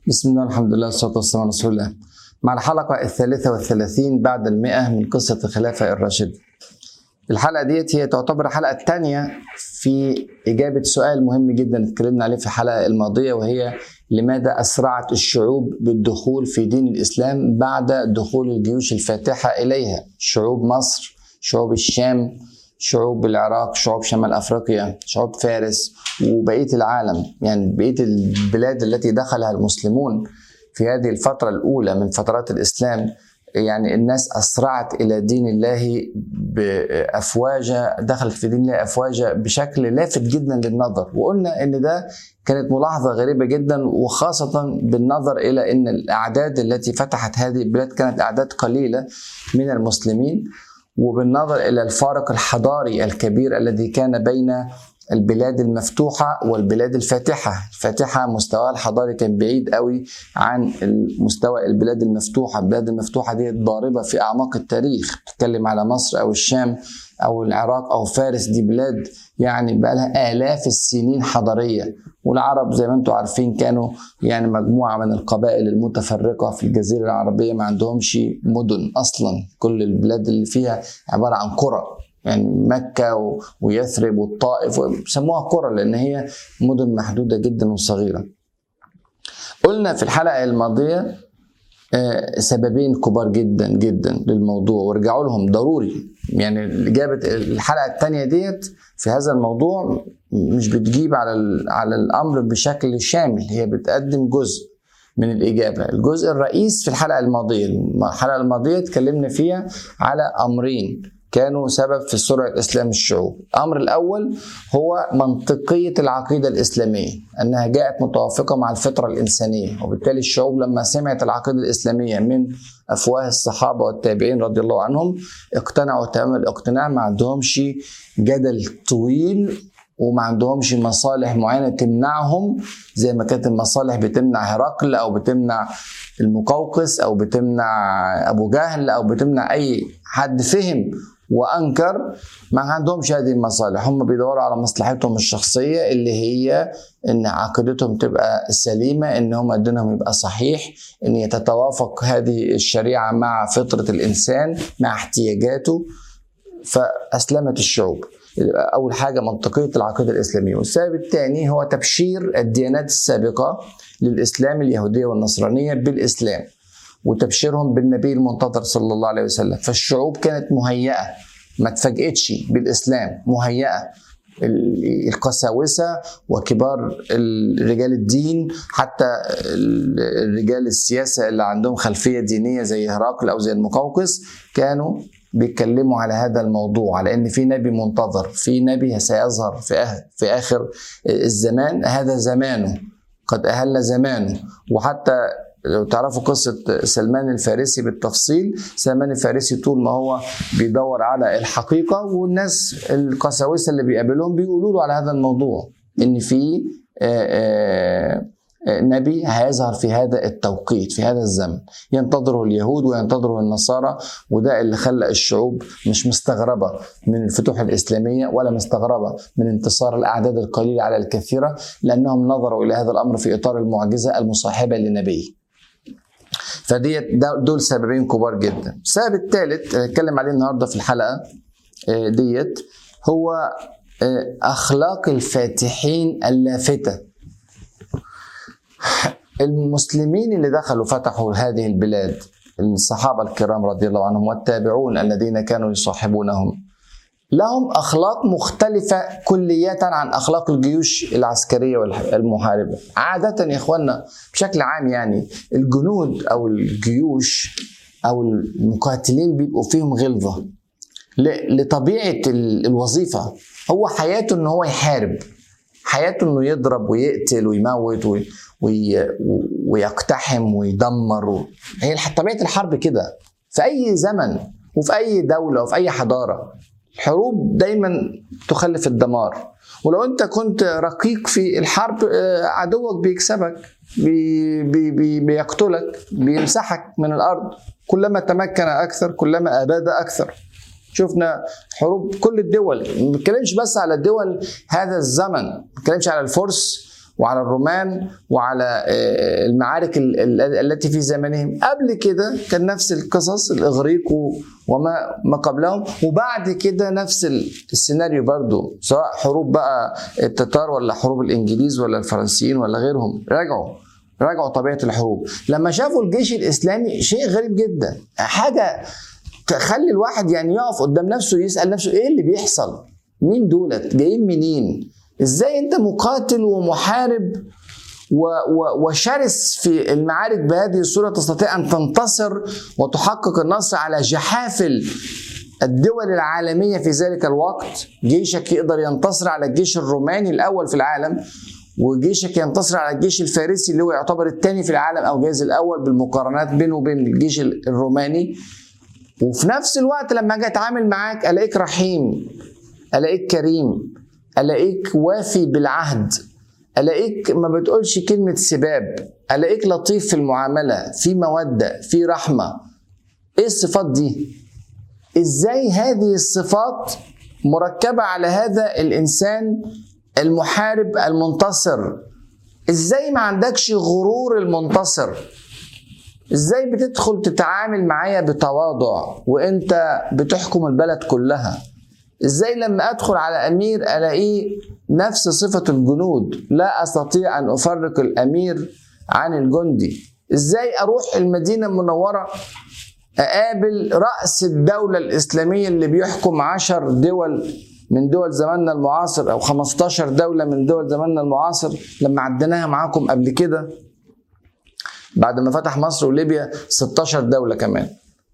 بسم الله الحمد لله والصلاة والسلام على رسول الله مع الحلقة الثالثة والثلاثين بعد المئة من قصة الخلافة الراشدة الحلقة ديت هي تعتبر الحلقة الثانية في إجابة سؤال مهم جدا اتكلمنا عليه في الحلقة الماضية وهي لماذا أسرعت الشعوب بالدخول في دين الإسلام بعد دخول الجيوش الفاتحة إليها شعوب مصر شعوب الشام شعوب العراق شعوب شمال افريقيا شعوب فارس وبقيه العالم يعني بقيه البلاد التي دخلها المسلمون في هذه الفتره الاولى من فترات الاسلام يعني الناس اسرعت الى دين الله بافواجا دخلت في دين الله افواجا بشكل لافت جدا للنظر وقلنا ان ده كانت ملاحظه غريبه جدا وخاصه بالنظر الى ان الاعداد التي فتحت هذه البلاد كانت اعداد قليله من المسلمين وبالنظر الى الفارق الحضاري الكبير الذي كان بين البلاد المفتوحة والبلاد الفاتحة الفاتحة مستواها الحضاري كان بعيد قوي عن مستوى البلاد المفتوحة البلاد المفتوحة دي ضاربة في أعماق التاريخ تتكلم على مصر أو الشام أو العراق أو فارس دي بلاد يعني بقى لها آلاف السنين حضارية والعرب زي ما انتم عارفين كانوا يعني مجموعة من القبائل المتفرقة في الجزيرة العربية ما عندهمش مدن أصلا كل البلاد اللي فيها عبارة عن قرى يعني مكة ويثرب والطائف سموها قرى لأن هي مدن محدودة جدا وصغيرة قلنا في الحلقة الماضية سببين كبار جدا جدا للموضوع وارجعوا لهم ضروري يعني إجابة الحلقة الثانية ديت في هذا الموضوع مش بتجيب على على الأمر بشكل شامل هي بتقدم جزء من الإجابة الجزء الرئيس في الحلقة الماضية الحلقة الماضية اتكلمنا فيها على أمرين كانوا سبب في سرعة إسلام الشعوب الأمر الأول هو منطقية العقيدة الإسلامية أنها جاءت متوافقة مع الفطرة الإنسانية وبالتالي الشعوب لما سمعت العقيدة الإسلامية من أفواه الصحابة والتابعين رضي الله عنهم اقتنعوا تمام الاقتناع ما عندهمش جدل طويل وما عندهمش مصالح معينة تمنعهم زي ما كانت المصالح بتمنع هرقل أو بتمنع المقوقس أو بتمنع أبو جهل أو بتمنع أي حد فهم وانكر ما عندهمش هذه المصالح هم بيدوروا على مصلحتهم الشخصيه اللي هي ان عقيدتهم تبقى سليمه ان هم دينهم يبقى صحيح ان يتتوافق هذه الشريعه مع فطره الانسان مع احتياجاته فاسلمت الشعوب اول حاجه منطقيه العقيده الاسلاميه والسبب الثاني هو تبشير الديانات السابقه للاسلام اليهوديه والنصرانيه بالاسلام وتبشيرهم بالنبي المنتظر صلى الله عليه وسلم فالشعوب كانت مهيئة ما اتفاجئتش بالإسلام مهيئة القساوسة وكبار رجال الدين حتى رجال السياسة اللي عندهم خلفية دينية زي هرقل أو زي المقوقس كانوا بيتكلموا على هذا الموضوع على ان في نبي منتظر في نبي سيظهر في في اخر الزمان هذا زمانه قد اهل زمانه وحتى لو تعرفوا قصة سلمان الفارسي بالتفصيل سلمان الفارسي طول ما هو بيدور على الحقيقة والناس القساوسة اللي بيقابلهم بيقولوا له على هذا الموضوع إن في نبي هيظهر في هذا التوقيت في هذا الزمن ينتظره اليهود وينتظره النصارى وده اللي خلى الشعوب مش مستغربة من الفتوح الإسلامية ولا مستغربة من انتصار الأعداد القليلة على الكثيرة لأنهم نظروا إلى هذا الأمر في إطار المعجزة المصاحبة لنبي فديت دول سببين كبار جدا السبب الثالث هنتكلم عليه النهارده في الحلقه ديت هو اخلاق الفاتحين اللافته المسلمين اللي دخلوا فتحوا هذه البلاد الصحابه الكرام رضي الله عنهم والتابعون الذين كانوا يصاحبونهم لهم اخلاق مختلفه كلية عن اخلاق الجيوش العسكريه والمحاربه. عاده يا اخوانا بشكل عام يعني الجنود او الجيوش او المقاتلين بيبقوا فيهم غلظه لطبيعه الوظيفه هو حياته ان هو يحارب حياته انه يضرب ويقتل ويموت ويقتحم ويدمر هي طبيعه الحرب كده في اي زمن وفي اي دوله وفي اي حضاره الحروب دايما تخلف الدمار ولو انت كنت رقيق في الحرب عدوك بيكسبك بي بي بي بيقتلك بيمسحك من الارض كلما تمكن اكثر كلما اباد اكثر شفنا حروب كل الدول ما بنتكلمش بس على دول هذا الزمن ما بنتكلمش على الفرس وعلى الرومان وعلى آه، المعارك ال- ال- التي في زمانهم قبل كده كان نفس القصص الاغريق و- وما ما قبلهم وبعد كده نفس ال- السيناريو برضو سواء حروب بقى التتار ولا حروب الانجليز ولا الفرنسيين ولا غيرهم رجعوا راجعوا طبيعه الحروب لما شافوا الجيش الاسلامي شيء غريب جدا حاجه تخلي الواحد يعني يقف قدام نفسه يسال نفسه ايه اللي بيحصل مين دولت جايين منين ازاي انت مقاتل ومحارب و و وشرس في المعارك بهذه الصوره تستطيع ان تنتصر وتحقق النصر على جحافل الدول العالميه في ذلك الوقت جيشك يقدر ينتصر على الجيش الروماني الاول في العالم وجيشك ينتصر على الجيش الفارسي اللي هو يعتبر الثاني في العالم او جايز الاول بالمقارنات بينه وبين الجيش الروماني وفي نفس الوقت لما اجي اتعامل معاك الاقيك رحيم الاقيك كريم الاقيك وافي بالعهد الاقيك ما بتقولش كلمه سباب الاقيك لطيف في المعامله في موده في رحمه ايه الصفات دي ازاي هذه الصفات مركبه على هذا الانسان المحارب المنتصر ازاي ما عندكش غرور المنتصر ازاي بتدخل تتعامل معايا بتواضع وانت بتحكم البلد كلها ازاي لما ادخل على امير الاقيه نفس صفه الجنود لا استطيع ان افرق الامير عن الجندي ازاي اروح المدينه المنوره اقابل راس الدوله الاسلاميه اللي بيحكم عشر دول من دول زماننا المعاصر او 15 دوله من دول زماننا المعاصر لما عديناها معاكم قبل كده بعد ما فتح مصر وليبيا 16 دوله كمان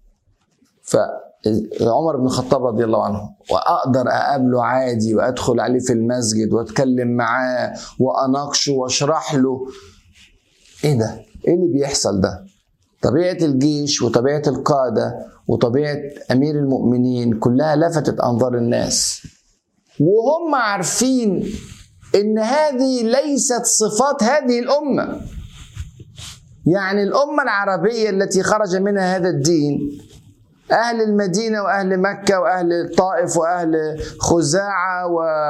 فعمر بن الخطاب رضي الله عنه واقدر اقابله عادي وادخل عليه في المسجد واتكلم معاه واناقشه واشرح له ايه ده ايه اللي بيحصل ده طبيعه الجيش وطبيعه القاده وطبيعه امير المؤمنين كلها لفتت انظار الناس وهم عارفين ان هذه ليست صفات هذه الامه يعني الامه العربيه التي خرج منها هذا الدين اهل المدينه واهل مكه واهل الطائف واهل خزاعه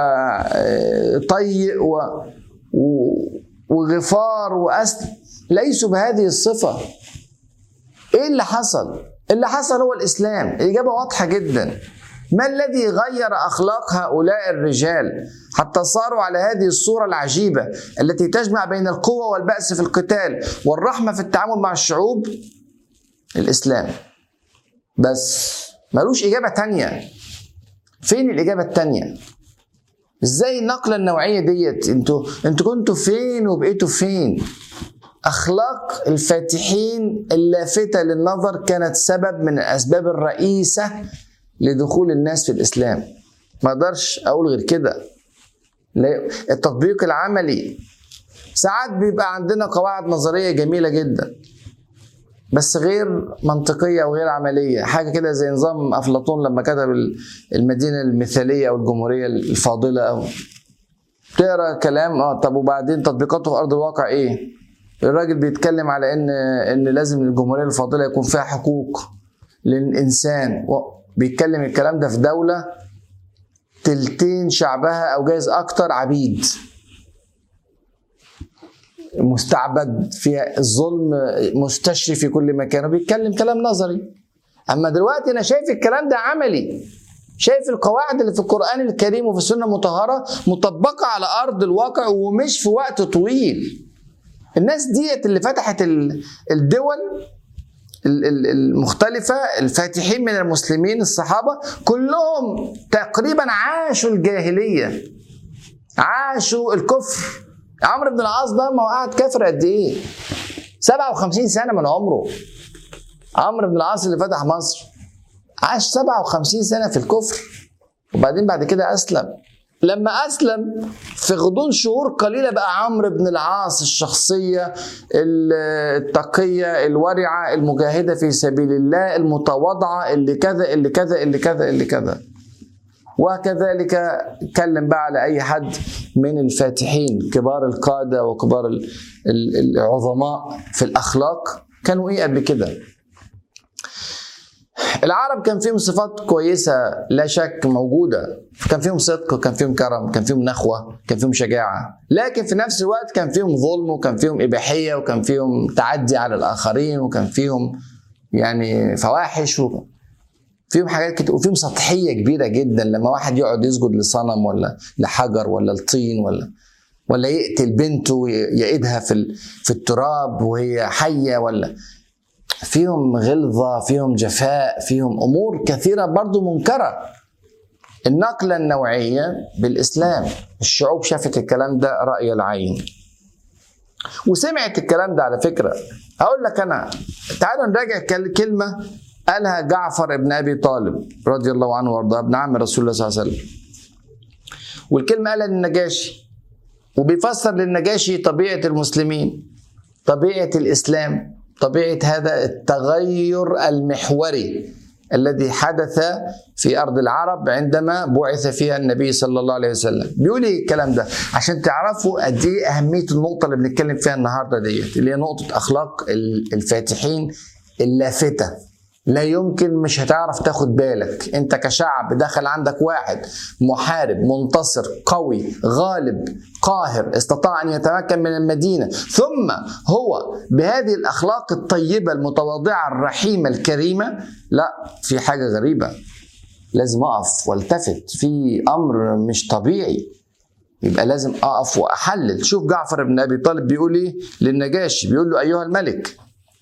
وطيء و... و... وغفار واسد ليسوا بهذه الصفه ايه اللي حصل اللي حصل هو الاسلام الاجابه واضحه جدا ما الذي غير اخلاق هؤلاء الرجال حتى صاروا على هذه الصوره العجيبه التي تجمع بين القوه والباس في القتال والرحمه في التعامل مع الشعوب الاسلام بس ملوش اجابه تانية فين الاجابه التانية ازاي النقله النوعيه ديت انتوا انتوا كنتوا فين وبقيتوا فين اخلاق الفاتحين اللافته للنظر كانت سبب من الاسباب الرئيسه لدخول الناس في الاسلام ما اقدرش اقول غير كده التطبيق العملي ساعات بيبقى عندنا قواعد نظريه جميله جدا بس غير منطقيه وغير عمليه حاجه كده زي نظام افلاطون لما كتب المدينه المثاليه او الجمهوريه الفاضله او تقرا كلام اه طب وبعدين تطبيقاته في ارض الواقع ايه الراجل بيتكلم على ان ان لازم الجمهوريه الفاضله يكون فيها حقوق للانسان بيتكلم الكلام ده في دوله تلتين شعبها او جايز اكتر عبيد مستعبد فيها الظلم مستشري في كل مكان وبيتكلم كلام نظري اما دلوقتي انا شايف الكلام ده عملي شايف القواعد اللي في القران الكريم وفي السنه المطهره مطبقه على ارض الواقع ومش في وقت طويل الناس ديت اللي فتحت الدول المختلفة الفاتحين من المسلمين الصحابة كلهم تقريبا عاشوا الجاهلية عاشوا الكفر عمرو بن العاص ده ما قعد كافر قد ايه 57 سنة من عمره عمرو بن العاص اللي فتح مصر عاش 57 سنة في الكفر وبعدين بعد كده أسلم لما أسلم في غضون شهور قليلة بقى عمرو بن العاص الشخصية التقية الورعة المجاهدة في سبيل الله المتواضعة اللي كذا اللي كذا اللي كذا اللي كذا وكذلك اتكلم بقى على أي حد من الفاتحين كبار القادة وكبار العظماء في الأخلاق كانوا إيه قبل كده العرب كان فيهم صفات كويسة لا شك موجودة كان فيهم صدق كان فيهم كرم كان فيهم نخوة كان فيهم شجاعة لكن في نفس الوقت كان فيهم ظلم وكان فيهم إباحية وكان فيهم تعدي على الآخرين وكان فيهم يعني فواحش و... فيهم حاجات كتير وفيهم سطحية كبيرة جدا لما واحد يقعد يسجد لصنم ولا لحجر ولا لطين ولا ولا يقتل بنته يعيدها في في التراب وهي حية ولا فيهم غلظة فيهم جفاء فيهم أمور كثيرة برضو منكرة النقلة النوعية بالإسلام الشعوب شافت الكلام ده رأي العين وسمعت الكلام ده على فكرة أقول لك أنا تعالوا نراجع كلمة قالها جعفر ابن أبي طالب رضي الله عنه وارضاه ابن عم رسول الله صلى الله عليه وسلم والكلمة قالها للنجاشي وبيفسر للنجاشي طبيعة المسلمين طبيعة الإسلام طبيعه هذا التغير المحوري الذي حدث في ارض العرب عندما بعث فيها النبي صلى الله عليه وسلم بيقول ايه الكلام ده عشان تعرفوا قد ايه اهميه النقطه اللي بنتكلم فيها النهارده ديت اللي هي نقطه اخلاق الفاتحين اللافته لا يمكن مش هتعرف تاخد بالك انت كشعب دخل عندك واحد محارب منتصر قوي غالب قاهر استطاع ان يتمكن من المدينه ثم هو بهذه الاخلاق الطيبه المتواضعه الرحيمه الكريمه لا في حاجه غريبه لازم اقف والتفت في امر مش طبيعي يبقى لازم اقف واحلل شوف جعفر بن ابي طالب بيقول ايه للنجاشي بيقول له ايها الملك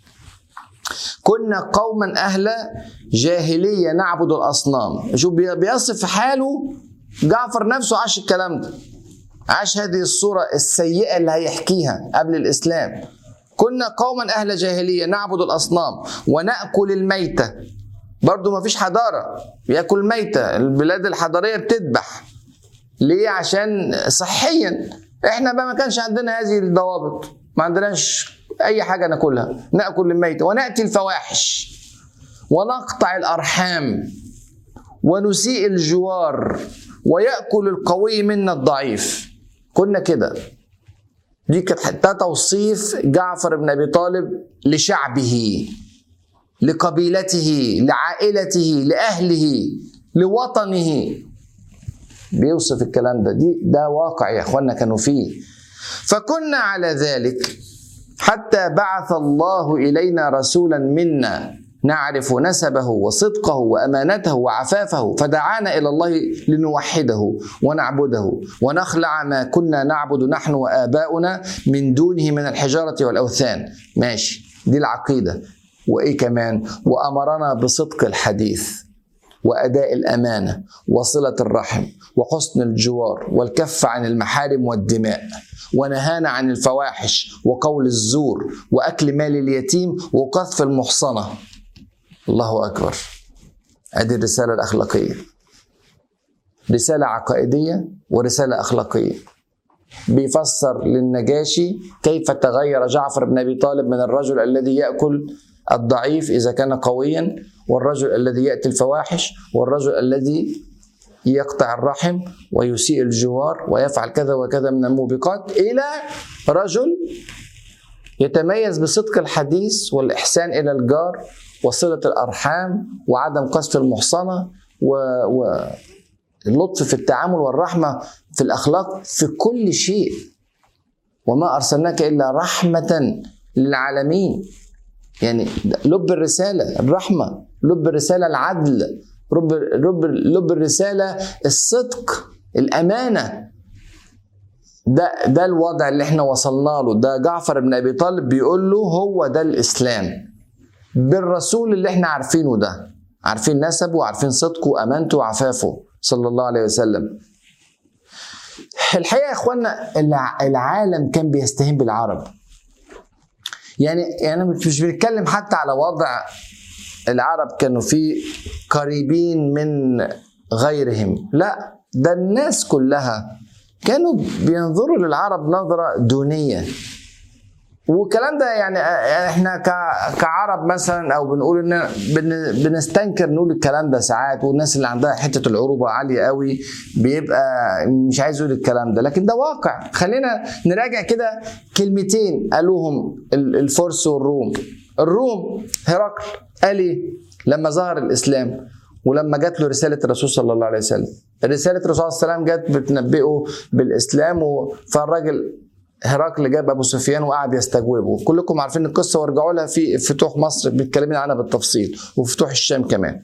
كنا قوما أهل جاهلية نعبد الأصنام شوف بيصف حاله جعفر نفسه عاش الكلام ده عاش هذه الصورة السيئة اللي هيحكيها قبل الإسلام كنا قوما أهل جاهلية نعبد الأصنام ونأكل الميتة برضو ما فيش حضارة بياكل ميتة البلاد الحضارية بتذبح ليه عشان صحيا احنا بقى ما كانش عندنا هذه الضوابط ما عندناش اي حاجه ناكلها ناكل الميت وناتي الفواحش ونقطع الارحام ونسيء الجوار وياكل القوي منا الضعيف كنا كده دي كانت ده توصيف جعفر بن ابي طالب لشعبه لقبيلته لعائلته لاهله لوطنه بيوصف الكلام ده دي ده واقع يا اخوانا كانوا فيه فكنا على ذلك حتى بعث الله الينا رسولا منا نعرف نسبه وصدقه وامانته وعفافه فدعانا الى الله لنوحده ونعبده ونخلع ما كنا نعبد نحن واباؤنا من دونه من الحجاره والاوثان ماشي دي العقيده وايه كمان وامرنا بصدق الحديث واداء الامانه وصله الرحم وحسن الجوار والكف عن المحارم والدماء ونهانا عن الفواحش وقول الزور واكل مال اليتيم وقذف المحصنه الله اكبر ادي الرساله الاخلاقيه رساله عقائديه ورساله اخلاقيه بيفسر للنجاشي كيف تغير جعفر بن ابي طالب من الرجل الذي ياكل الضعيف اذا كان قويا والرجل الذي ياتي الفواحش والرجل الذي يقطع الرحم ويسيء الجوار ويفعل كذا وكذا من الموبقات الى رجل يتميز بصدق الحديث والاحسان الى الجار وصله الارحام وعدم قذف المحصنه و, و اللطف في التعامل والرحمه في الاخلاق في كل شيء وما ارسلناك الا رحمه للعالمين يعني لب الرساله الرحمه لب الرساله العدل لب لب لب الرساله الصدق الامانه ده ده الوضع اللي احنا وصلنا له ده جعفر بن ابي طالب بيقول له هو ده الاسلام بالرسول اللي احنا عارفينه ده عارفين نسبه وعارفين صدقه وامانته وعفافه صلى الله عليه وسلم الحقيقه يا اخوانا العالم كان بيستهين بالعرب يعني يعني مش بنتكلم حتى على وضع العرب كانوا فيه قريبين من غيرهم لا ده الناس كلها كانوا بينظروا للعرب نظرة دونية والكلام ده يعني احنا كعرب مثلا او بنقول ان بنستنكر نقول الكلام ده ساعات والناس اللي عندها حته العروبه عاليه قوي بيبقى مش عايز يقول الكلام ده لكن ده واقع خلينا نراجع كده كلمتين قالوهم الفرس والروم الروم هرقل قال ايه لما ظهر الاسلام ولما جات له رساله الرسول صلى الله عليه وسلم رساله الرسول صلى الله عليه وسلم جت بتنبئه بالاسلام و- فالراجل هرقل جاب ابو سفيان وقعد يستجوبه كلكم عارفين القصه وارجعوا لها في فتوح مصر بيتكلمين عنها بالتفصيل وفتوح الشام كمان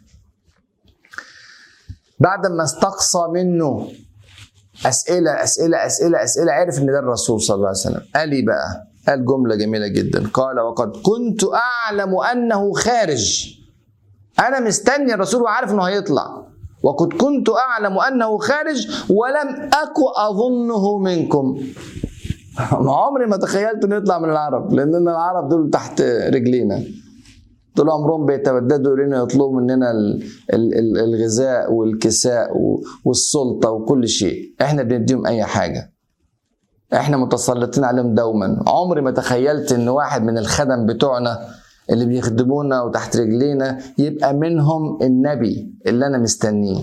بعد ما استقصى منه اسئله اسئله اسئله اسئله عرف ان ده الرسول صلى الله عليه وسلم قال لي بقى قال جمله جميله جدا قال وقد كنت اعلم انه خارج انا مستني الرسول وعارف انه هيطلع وقد كنت اعلم انه خارج ولم اك اظنه منكم ما عمري ما تخيلت انه يطلع من العرب لان العرب دول تحت رجلينا طول عمرهم بيتوددوا الينا يطلبوا مننا ال- ال- ال- الغذاء والكساء و- والسلطه وكل شيء احنا بنديهم اي حاجه احنا متسلطين عليهم دوما عمري ما تخيلت ان واحد من الخدم بتوعنا اللي بيخدمونا وتحت رجلينا يبقى منهم النبي اللي انا مستنيه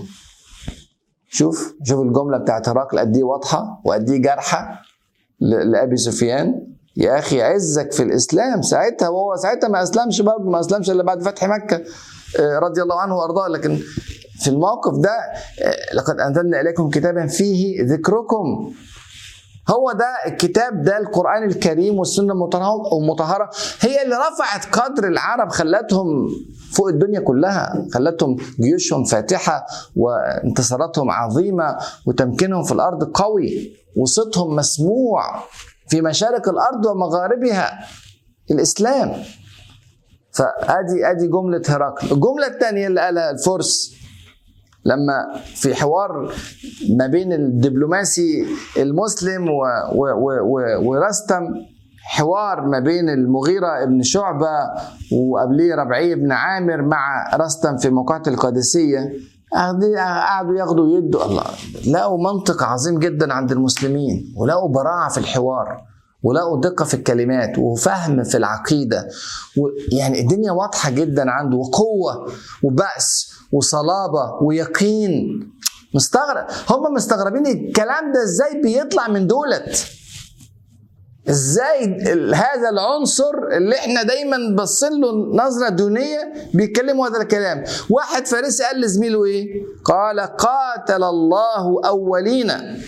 شوف شوف الجمله بتاعت هرقل قد ايه واضحه وقد ايه جارحه ل- لابي سفيان يا اخي عزك في الاسلام ساعتها وهو ساعتها ما اسلمش برضه ما اسلمش الا بعد فتح مكه آه، رضي الله عنه وارضاه لكن في الموقف ده آه، لقد انزلنا اليكم كتابا فيه ذكركم هو ده الكتاب ده القرآن الكريم والسنة المطهرة المطهرة هي اللي رفعت قدر العرب خلتهم فوق الدنيا كلها خلتهم جيوشهم فاتحة وانتصاراتهم عظيمة وتمكينهم في الأرض قوي وصوتهم مسموع في مشارق الأرض ومغاربها الإسلام فادي ادي جمله هرقل الجمله الثانيه اللي قالها الفرس لما في حوار ما بين الدبلوماسي المسلم و و و و ورستم حوار ما بين المغيرة ابن شعبة وقبليه ربعي بن عامر مع رستم في موقعة القادسية قاعدين- قعدوا ياخدوا يدوا الله لقوا منطق عظيم جدا عند المسلمين ولقوا براعة في الحوار ولقوا دقة في الكلمات وفهم في العقيدة يعني الدنيا واضحة جدا عنده وقوة وبأس وصلابة ويقين مستغرب هم مستغربين الكلام ده ازاي بيطلع من دولت ازاي ال- هذا العنصر اللي احنا دايما باصين له نظره دونيه بيتكلموا هذا الكلام واحد فارسي قال لزميله ايه قال قاتل الله اولينا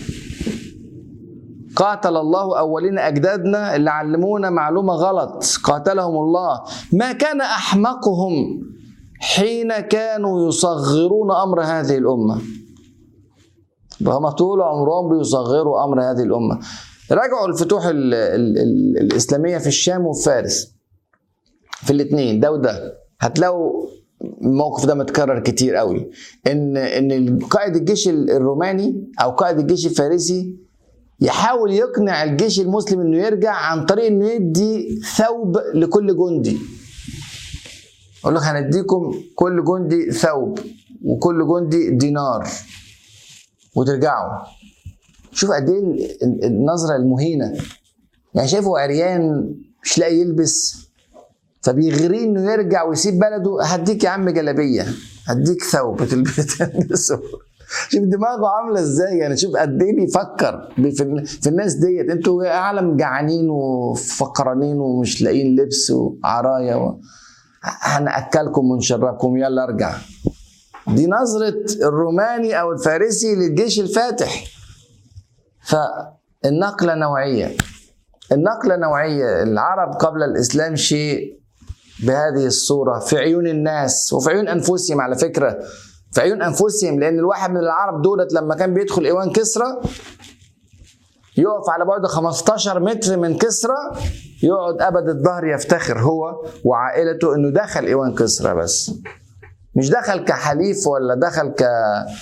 قاتل الله اولين اجدادنا اللي علمونا معلومه غلط قاتلهم الله ما كان احمقهم حين كانوا يصغرون امر هذه الامه فهم طول عمرهم بيصغروا امر هذه الامه راجعوا الفتوح ال ال ال الاسلاميه في الشام وفي فارس في الاثنين ده وده هتلاقوا الموقف ده متكرر كتير قوي ان ان قائد الجيش الروماني او قائد الجيش الفارسي يحاول يقنع الجيش المسلم انه يرجع عن طريق انه يدي ثوب لكل جندي يقول لك هنديكم كل جندي ثوب وكل جندي دينار وترجعوا شوف قد ايه ال- ال- النظره المهينه يعني شايفه عريان مش لاقي يلبس فبيغريه انه يرجع ويسيب بلده هديك يا عم جلابيه هديك ثوب تلبسه شوف دماغه عامله ازاي يعني شوف قد ايه بيفكر بي- في, في الناس ديت انتوا عالم جعانين وفقرانين ومش لاقيين لبس وعرايا و... هناكلكم ونشربكم يلا ارجع دي نظره الروماني او الفارسي للجيش الفاتح فالنقله نوعيه النقله نوعيه العرب قبل الاسلام شيء بهذه الصوره في عيون الناس وفي عيون انفسهم على فكره في عيون انفسهم لان الواحد من العرب دولت لما كان بيدخل ايوان كسرى يقف على بعد 15 متر من كسرى يقعد ابد الظهر يفتخر هو وعائلته انه دخل ايوان كسرى بس مش دخل كحليف ولا دخل ك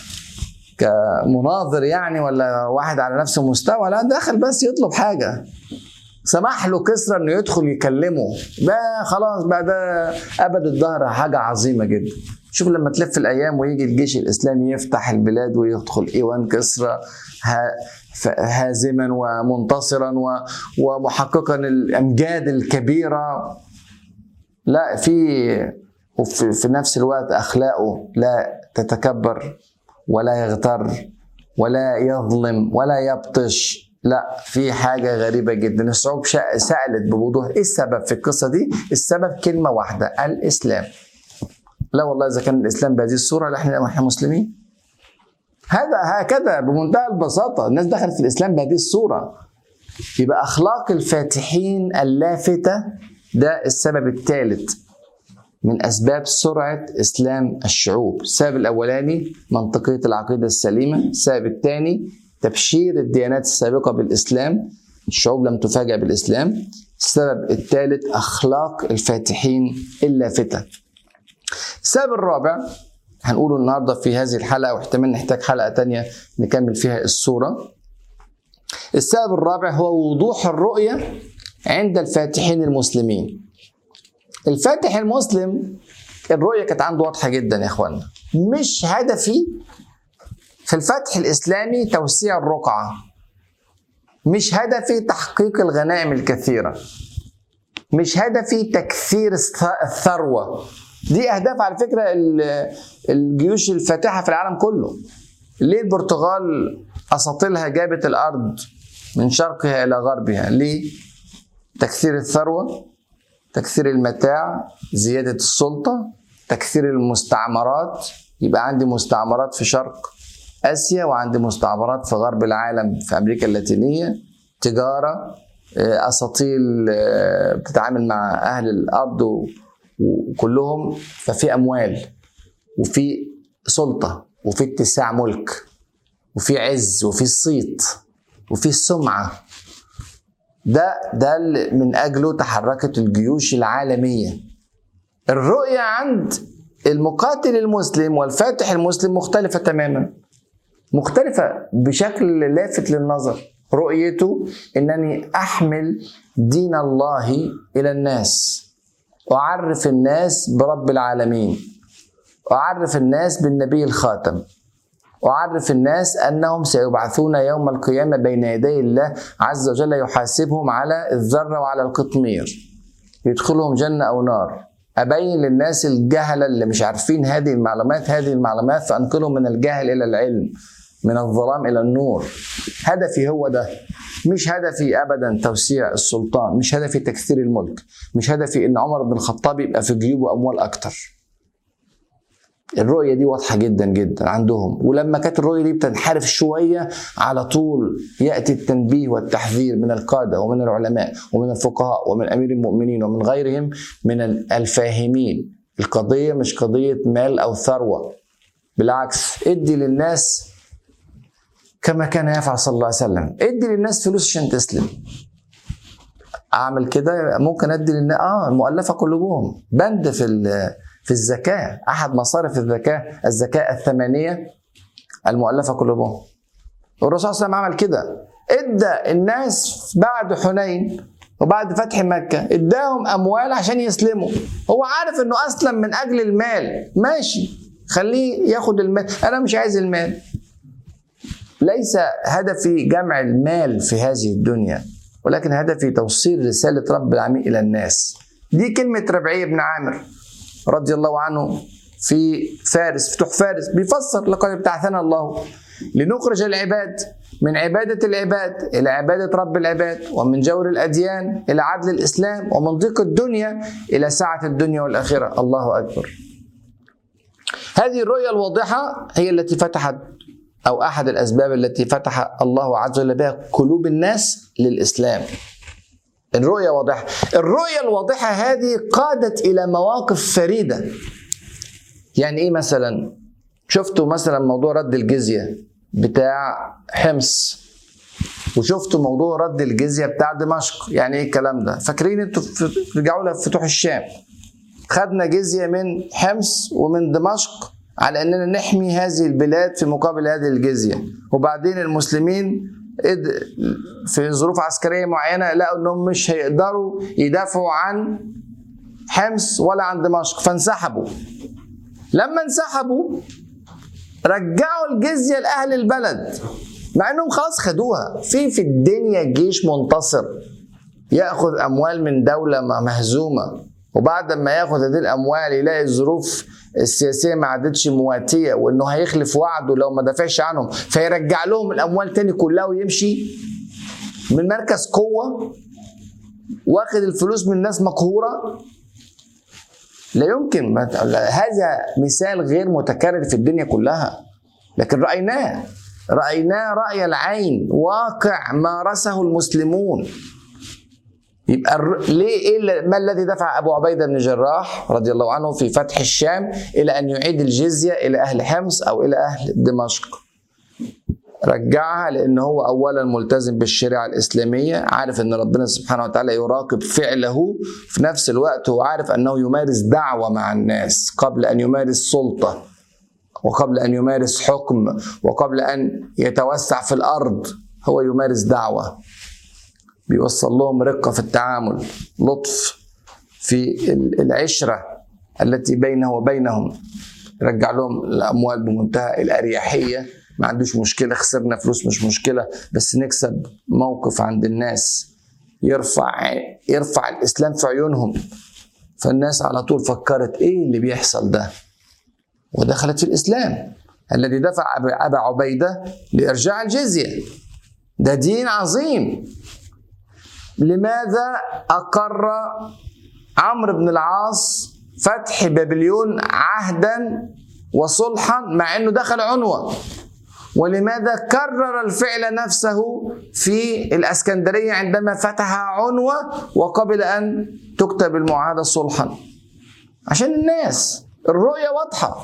كمناظر يعني ولا واحد على نفس المستوى لا دخل بس يطلب حاجه سمح له كسرى انه يدخل يكلمه ده خلاص بقى ده ابد الظهر حاجه عظيمه جدا شوف لما تلف الايام ويجي الجيش الاسلامي يفتح البلاد ويدخل ايوان كسرى ها- ف- هازما ومنتصرا و- ومحققا الامجاد الكبيره لا في وفي في نفس الوقت اخلاقه لا تتكبر ولا يغتر ولا يظلم ولا يبطش لا في حاجة غريبة جدا الشعوب شا- سألت بوضوح ايه السبب في القصة دي السبب كلمة واحدة الإسلام لا والله إذا كان الإسلام بهذه الصورة لا احنا احنا مسلمين هذا هكذا بمنتهى البساطة الناس دخلت في الإسلام بهذه الصورة يبقى أخلاق الفاتحين اللافتة ده السبب الثالث من أسباب سرعة إسلام الشعوب السبب الأولاني منطقية العقيدة السليمة السبب الثاني تبشير الديانات السابقة بالإسلام الشعوب لم تفاجأ بالإسلام السبب الثالث أخلاق الفاتحين اللافتة السبب الرابع هنقوله النهارده في هذه الحلقة واحتمال نحتاج حلقة تانية نكمل فيها الصورة السبب الرابع هو وضوح الرؤية عند الفاتحين المسلمين الفاتح المسلم الرؤية كانت عنده واضحة جدا يا اخوانا مش هدفي في الفتح الإسلامي توسيع الرقعة مش هدفي تحقيق الغنائم الكثيرة مش هدفي تكثير الث- الثروة دي أهداف على فكرة ال- الجيوش الفاتحة في العالم كله ليه البرتغال أساطيلها جابت الأرض من شرقها إلى غربها ليه تكثير الثروة تكثير المتاع زيادة السلطة تكثير المستعمرات يبقى عندي مستعمرات في شرق آسيا وعندي مستعمرات في غرب العالم في أمريكا اللاتينية تجارة آه، أساطيل آه، بتتعامل مع أهل الأرض و- وكلهم ففي أموال وفي سلطة وفي اتساع ملك وفي عز وفي صيت وفي سمعة ده ده اللي من اجله تحركت الجيوش العالميه الرؤيه عند المقاتل المسلم والفاتح المسلم مختلفه تماما مختلفه بشكل لافت للنظر رؤيته انني احمل دين الله الى الناس اعرف الناس برب العالمين اعرف الناس بالنبي الخاتم أعرف الناس أنهم سيبعثون يوم القيامة بين يدي الله عز وجل يحاسبهم على الذرة وعلى القطمير يدخلهم جنة أو نار أبين للناس الجهلة اللي مش عارفين هذه المعلومات هذه المعلومات فأنقلهم من الجهل إلى العلم من الظلام إلى النور هدفي هو ده مش هدفي ابدا توسيع السلطان مش هدفي تكثير الملك مش هدفي ان عمر بن الخطاب يبقى في جيوبه اموال اكتر الرؤيه دي واضحه جدا جدا عندهم ولما كانت الرؤيه دي بتنحرف شويه على طول ياتي التنبيه والتحذير من القاده ومن العلماء ومن الفقهاء ومن امير المؤمنين ومن غيرهم من الفاهمين القضيه مش قضيه مال او ثروه بالعكس ادي للناس كما كان يفعل صلى الله عليه وسلم ادي للناس فلوس عشان تسلم اعمل كده ممكن ادي للناس اه المؤلفه قلوبهم بند في في الزكاه احد مصارف الزكاه الزكاه الثمانيه المؤلفه قلوبهم والرسول صلى الله عليه وسلم عمل كده ادى الناس بعد حنين وبعد فتح مكة اداهم أموال عشان يسلموا هو عارف أنه أسلم من أجل المال ماشي خليه ياخد المال أنا مش عايز المال ليس هدفي جمع المال في هذه الدنيا ولكن هدفي توصيل رسالة رب العالمين إلى الناس دي كلمة ربعي بن عامر رضي الله عنه في فارس فتوح فارس بيفسر لقد ابتعثنا الله لنخرج العباد من عبادة العباد إلى عبادة رب العباد ومن جور الأديان إلى عدل الإسلام ومن ضيق الدنيا إلى سعة الدنيا والآخرة الله أكبر هذه الرؤية الواضحة هي التي فتحت أو أحد الأسباب التي فتح الله عز وجل بها قلوب الناس للإسلام الرؤية واضحة الرؤية الواضحة هذه قادت إلى مواقف فريدة يعني إيه مثلا شفتوا مثلا موضوع رد الجزية بتاع حمص وشفتوا موضوع رد الجزية بتاع دمشق يعني إيه الكلام ده فاكرين انتوا رجعوا لها في فتوح الشام خدنا جزية من حمص ومن دمشق على اننا نحمي هذه البلاد في مقابل هذه الجزيه وبعدين المسلمين في ظروف عسكريه معينه لقوا انهم مش هيقدروا يدافعوا عن حمص ولا عن دمشق فانسحبوا لما انسحبوا رجعوا الجزيه لاهل البلد مع انهم خلاص خدوها في في الدنيا جيش منتصر ياخذ اموال من دوله مهزومه وبعد ما ياخذ هذه الاموال يلاقي الظروف السياسيه ما عادتش مواتيه وانه هيخلف وعده لو ما دافعش عنهم فيرجع لهم الاموال تاني كلها ويمشي من مركز قوه واخد الفلوس من ناس مقهوره لا يمكن ما ت- هذا مثال غير متكرر في الدنيا كلها لكن رايناه رايناه راي العين واقع مارسه المسلمون يبقى الر... ليه ايه اللي- ما الذي دفع ابو عبيده بن جراح رضي الله عنه في فتح الشام الى ان يعيد الجزيه الى اهل حمص او الى اهل دمشق رجعها لان هو اولا ملتزم بالشريعه الاسلاميه عارف ان ربنا سبحانه وتعالى يراقب فعله في نفس الوقت هو عارف انه يمارس دعوه مع الناس قبل ان يمارس سلطه وقبل ان يمارس حكم وقبل ان يتوسع في الارض هو يمارس دعوه بيوصل لهم رقه في التعامل لطف في ال- العشره التي بينه وبينهم رجع لهم الاموال بمنتهى الاريحيه ما عندوش مشكله خسرنا فلوس مش مشكله بس نكسب موقف عند الناس يرفع يرفع الاسلام في عيونهم فالناس على طول فكرت ايه اللي بيحصل ده ودخلت في الاسلام الذي دفع أبا- ابا عبيده لارجاع الجزيه ده دين عظيم لماذا اقر عمرو بن العاص فتح بابليون عهدا وصلحا مع انه دخل عنوه ولماذا كرر الفعل نفسه في الاسكندريه عندما فتح عنوه وقبل ان تكتب المعاهده صلحا عشان الناس الرؤيه واضحه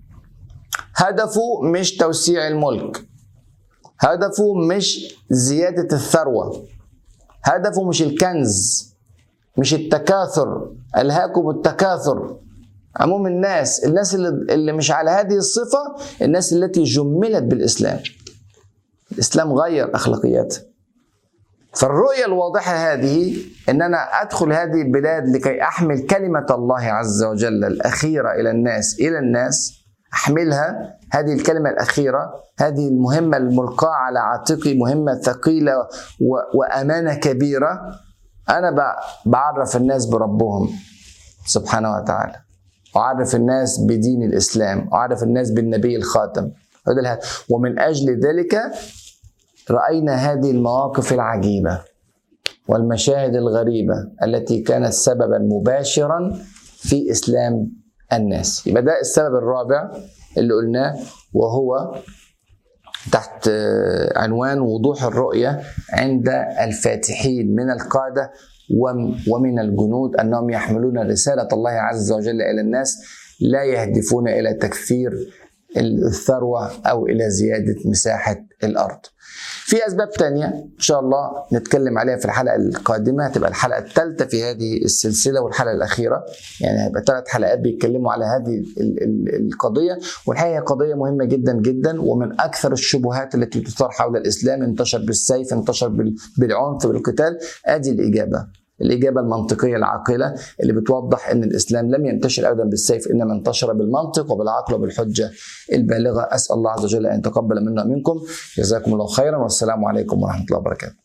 هدفه مش توسيع الملك هدفه مش زياده الثروه هدفه مش الكنز مش التكاثر الهاكم التكاثر عموم الناس الناس اللي, اللي مش على هذه الصفة الناس التي جملت بالإسلام الإسلام غير أخلاقياتها فالرؤية الواضحة هذه أن أنا أدخل هذه البلاد لكي أحمل كلمة الله عز وجل الأخيرة إلى الناس إلى الناس أحملها هذه الكلمة الأخيرة هذه المهمة الملقاة على عاتقي مهمة ثقيلة و- وأمانة كبيرة أنا ب- بعرف الناس بربهم سبحانه وتعالى أعرف الناس بدين الإسلام أعرف الناس بالنبي الخاتم هذا الهدف. ومن أجل ذلك رأينا هذه المواقف العجيبة والمشاهد الغريبة التي كانت سببا مباشرا في إسلام الناس يبقى ده السبب الرابع اللي قلناه وهو تحت آه، عنوان وضوح الرؤية عند الفاتحين من القادة وم- ومن الجنود أنهم يحملون رسالة الله عز وجل إلى الناس لا يهدفون إلى تكثير الثروة أو إلى زيادة مساحة الأرض في أسباب تانية إن شاء الله نتكلم عليها في الحلقة القادمة هتبقى الحلقة الثالثة في هذه السلسلة والحلقة الأخيرة يعني هيبقى ثلاث حلقات بيتكلموا على هذه ال- ال- القضية والحقيقة هي قضية مهمة جدا جدا ومن أكثر الشبهات التي تثار حول الإسلام انتشر بالسيف انتشر بال- بالعنف بالقتال أدي الإجابة الإجابة المنطقية العاقلة اللي بتوضح أن الإسلام لم ينتشر أبدا بالسيف إنما انتشر بالمنطق وبالعقل وبالحجة البالغة أسأل الله عز وجل أن يتقبل منا ومنكم جزاكم الله خيرا والسلام عليكم ورحمة الله وبركاته